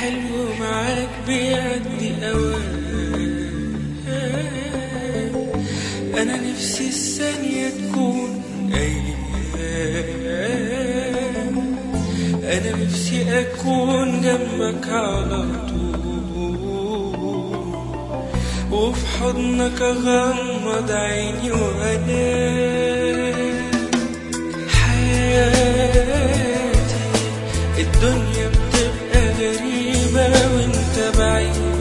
الحلو معاك بيعدي أوان أنا نفسي الثانية تكون أيام أنا نفسي أكون جنبك على طول وفي حضنك أغمض عيني وأنام حياتي الدنيا بتبقى غريبة وانت بعيد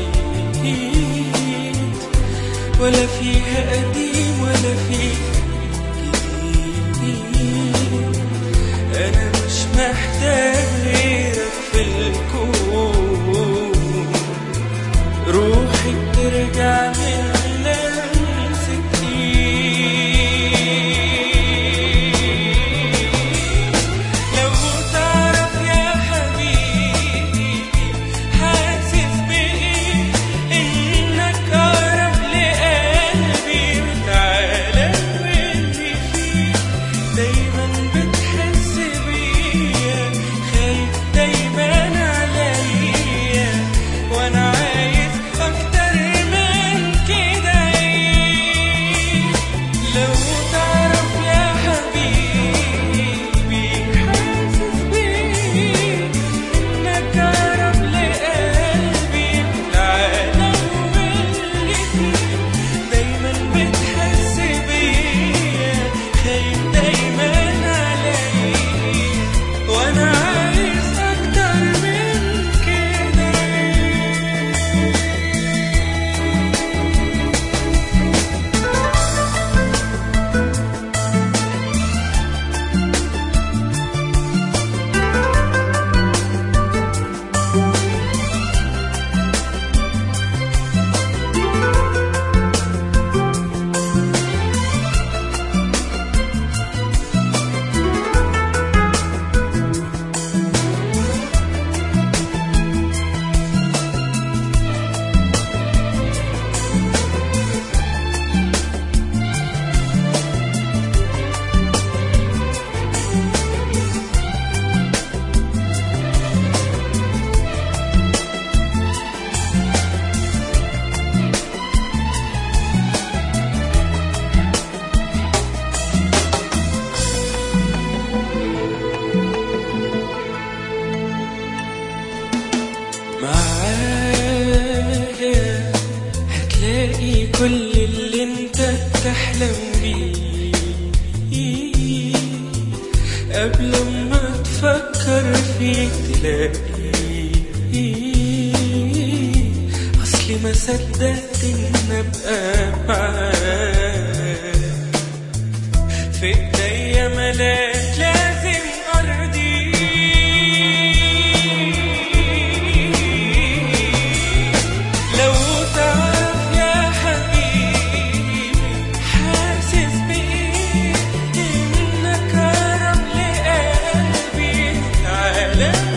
ولا فيها قديم ولا فيها جديد أنا مش محتاج غيرك في الكون روحي بترجع من لمسة ايد لو تعرف يا حبيبي حاسس بإيه إنك أقرب لقلبي وتعالى واللي فيه دايما بتحس بيا خايف دايما عليا وأنا عايز أكتر من كده إيه لو تعرف يا حبيبي حاسس بيه إنك أقرب لقلبي تعالى واللي فيه دايما بتحس بيا خايف دايما عليا وأنا عايز أكتر من كده معايا هتلاقي كل اللي انت بتحلم بيه قبل ما تفكر فيه تلاقيه اصلي ما صدقت ان ابقى معاك في ايديا ملاك لازم ارضيه لو تعرف يا حبيبي حاسس بإيه إنك أقرب لقلبي تعالى